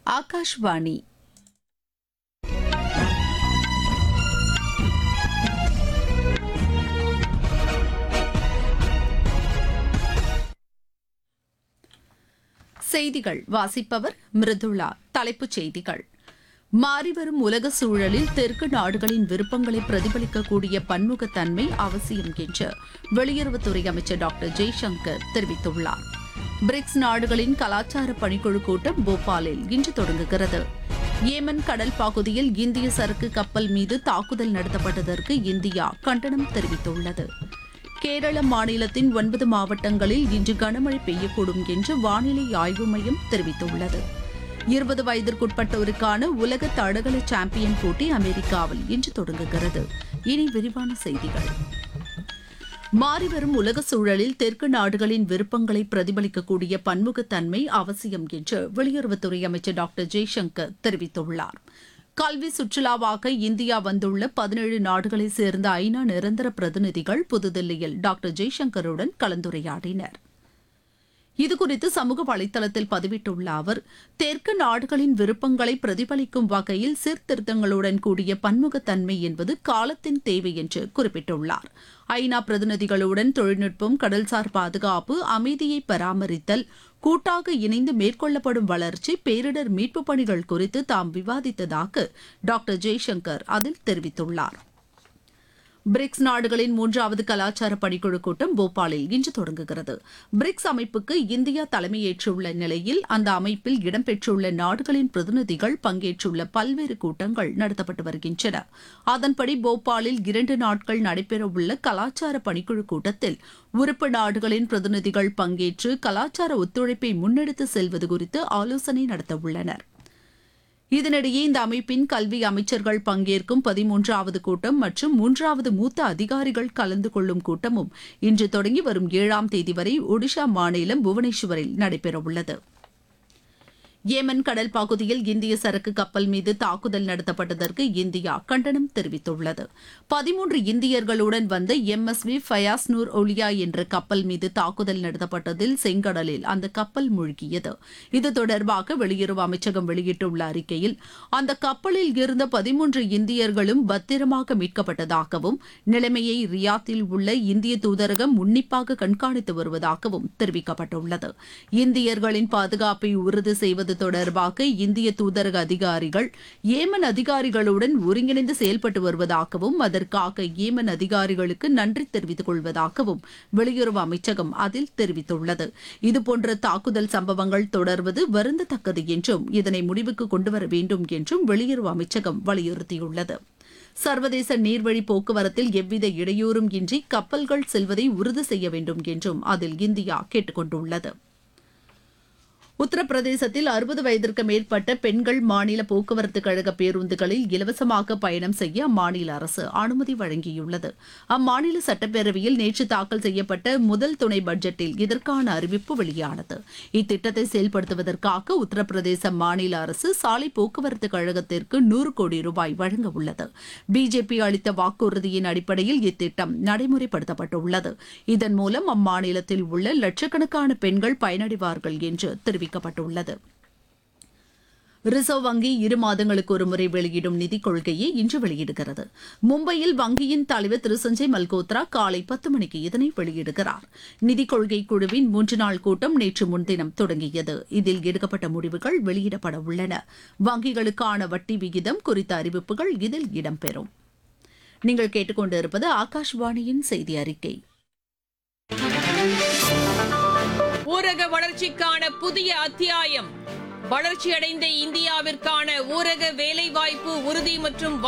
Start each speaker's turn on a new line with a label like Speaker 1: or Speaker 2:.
Speaker 1: ஆகாஷ்வாணி செய்திகள் வாசிப்பவர் மிருதுளா தலைப்புச் செய்திகள் மாறிவரும் உலக சூழலில் தெற்கு நாடுகளின் விருப்பங்களை பிரதிபலிக்கக்கூடிய பன்முகத்தன்மை அவசியம் என்று வெளியுறவுத்துறை அமைச்சர் டாக்டர் ஜெய்சங்கர் தெரிவித்துள்ளார் பிரிக்ஸ் நாடுகளின் கலாச்சார பணிக்குழு கூட்டம் போபாலில் இன்று தொடங்குகிறது ஏமன் கடல் பகுதியில் இந்திய சரக்கு கப்பல் மீது தாக்குதல் நடத்தப்பட்டதற்கு இந்தியா கண்டனம் தெரிவித்துள்ளது கேரள மாநிலத்தின் ஒன்பது மாவட்டங்களில் இன்று கனமழை பெய்யக்கூடும் என்று வானிலை ஆய்வு மையம் தெரிவித்துள்ளது இருபது வயதிற்குட்பட்டோருக்கான உலக தடகள சாம்பியன் போட்டி அமெரிக்காவில் இன்று தொடங்குகிறது இனி விரிவான செய்திகள் மாறிவரும் உலக சூழலில் தெற்கு நாடுகளின் விருப்பங்களை பிரதிபலிக்கக்கூடிய பன்முகத்தன்மை அவசியம் என்று வெளியுறவுத்துறை அமைச்சர் டாக்டர் ஜெய்சங்கர் தெரிவித்துள்ளார் கல்வி சுற்றுலாவாக இந்தியா வந்துள்ள பதினேழு நாடுகளைச் சேர்ந்த ஐநா நிரந்தர பிரதிநிதிகள் புதுதில்லியில் டாக்டர் ஜெய்சங்கருடன் கலந்துரையாடினர் இதுகுறித்து சமூக வலைதளத்தில் பதிவிட்டுள்ள அவர் தெற்கு நாடுகளின் விருப்பங்களை பிரதிபலிக்கும் வகையில் சீர்திருத்தங்களுடன் கூடிய பன்முகத்தன்மை என்பது காலத்தின் தேவை என்று குறிப்பிட்டுள்ளார் ஐநா பிரதிநிதிகளுடன் தொழில்நுட்பம் கடல்சார் பாதுகாப்பு அமைதியை பராமரித்தல் கூட்டாக இணைந்து மேற்கொள்ளப்படும் வளர்ச்சி பேரிடர் மீட்புப் பணிகள் குறித்து தாம் விவாதித்ததாக டாக்டர் ஜெய்சங்கர் அதில் தெரிவித்துள்ளார் பிரிக்ஸ் நாடுகளின் மூன்றாவது கலாச்சார பணிக்குழு கூட்டம் போபாலில் இன்று தொடங்குகிறது பிரிக்ஸ் அமைப்புக்கு இந்தியா தலைமையேற்றுள்ள நிலையில் அந்த அமைப்பில் இடம்பெற்றுள்ள நாடுகளின் பிரதிநிதிகள் பங்கேற்றுள்ள பல்வேறு கூட்டங்கள் நடத்தப்பட்டு வருகின்றன அதன்படி போபாலில் இரண்டு நாட்கள் நடைபெறவுள்ள கலாச்சார பணிக்குழு கூட்டத்தில் உறுப்பு நாடுகளின் பிரதிநிதிகள் பங்கேற்று கலாச்சார ஒத்துழைப்பை முன்னெடுத்து செல்வது குறித்து ஆலோசனை நடத்தவுள்ளனா் இதனிடையே இந்த அமைப்பின் கல்வி அமைச்சர்கள் பங்கேற்கும் பதிமூன்றாவது கூட்டம் மற்றும் மூன்றாவது மூத்த அதிகாரிகள் கலந்து கொள்ளும் கூட்டமும் இன்று தொடங்கி வரும் ஏழாம் தேதி வரை ஒடிஷா மாநிலம் புவனேஸ்வரில் நடைபெறவுள்ளது ஏமன் கடல் பகுதியில் இந்திய சரக்கு கப்பல் மீது தாக்குதல் நடத்தப்பட்டதற்கு இந்தியா கண்டனம் தெரிவித்துள்ளது பதிமூன்று இந்தியர்களுடன் வந்த M S V Fayaz Noor Olia என்ற கப்பல் மீது தாக்குதல் நடத்தப்பட்டதில் செங்கடலில் அந்த கப்பல் மூழ்கியது இது தொடர்பாக வெளியுறவு அமைச்சகம் வெளியிட்டுள்ள அறிக்கையில் அந்த கப்பலில் இருந்த பதிமூன்று இந்தியர்களும் பத்திரமாக மீட்கப்பட்டதாகவும் நிலைமையை ரியாத்தில் உள்ள இந்திய தூதரகம் உன்னிப்பாக கண்காணித்து வருவதாகவும் தெரிவிக்கப்பட்டுள்ளது இந்தியர்களின் பாதுகாப்பை உறுதி செய்வது தொடர்பாக இந்திய தூதரக அதிகாரிகள் ஏமன் அதிகாரிகளுடன் ஒருங்கிணைந்து செயல்பட்டு வருவதாகவும் அதற்காக ஏமன் அதிகாரிகளுக்கு நன்றி தெரிவித்துக் கொள்வதாகவும் வெளியுறவு அமைச்சகம் அதில் தெரிவித்துள்ளது இதுபோன்ற தாக்குதல் சம்பவங்கள் தொடர்வது வருந்தத்தக்கது என்றும் இதனை முடிவுக்கு கொண்டுவர வேண்டும் என்றும் வெளியுறவு அமைச்சகம் வலியுறுத்தியுள்ளது சர்வதேச நீர்வழி போக்குவரத்தில் எவ்வித இடையூறும் இன்றி கப்பல்கள் செல்வதை உறுதி செய்ய வேண்டும் என்றும் அதில் இந்தியா கேட்டுக் கொண்டுள்ளது உத்தரப்பிரதேசத்தில் அறுபது வயதிற்கு மேற்பட்ட பெண்கள் மாநில போக்குவரத்து கழக பேருந்துகளில் இலவசமாக பயணம் செய்ய அம்மாநில அரசு அனுமதி வழங்கியுள்ளது அம்மாநில சட்டப்பேரவையில் நேற்று தாக்கல் செய்யப்பட்ட முதல் துணை பட்ஜெட்டில் இதற்கான அறிவிப்பு வெளியானது இத்திட்டத்தை செயல்படுத்துவதற்காக உத்தரப்பிரதேச மாநில அரசு சாலை போக்குவரத்து கழகத்திற்கு நூறு கோடி ரூபாய் வழங்க உள்ளது பிஜேபி அளித்த வாக்குறுதியின் அடிப்படையில் இத்திட்டம் நடைமுறைப்படுத்தப்பட்டுள்ளது இதன் மூலம் அம்மாநிலத்தில் உள்ள லட்சக்கணக்கான பெண்கள் பயனடைவார்கள் என்று தெரிவிக்கப்பட்டுள்ளது ரிசர்வ் வங்கி இரு மாதங்களுக்கு ஒருமுறை வெளியிடும் நிதிக் கொள்கையை இன்று வெளியிடுகிறது மும்பையில் வங்கியின் தலைவர் திரு சஞ்சய் மல்கோத்ரா காலை பத்து மணிக்கு இதனை வெளியிடுகிறார் நிதிக் கொள்கை குழுவின் மூன்று நாள் கூட்டம் நேற்று முன்தினம் தொடங்கியது இதில் எடுக்கப்பட்ட முடிவுகள் வெளியிடப்பட உள்ளன வங்கிகளுக்கான வட்டி விகிதம் குறித்த அறிவிப்புகள் இதில் இடம்பெறும் நீங்கள் கேட்டுக்கொண்டிருப்பது ஆகாஷ்வாணியின் செய்தி அறிக்கை
Speaker 2: ஊரக வளர்ச்சிக்கான புதிய அத்தியாயம் வளர்ச்சியடைந்த இந்தியாவிற்கான ஊரக வேலைவாய்ப்பு உறுதி மற்றும்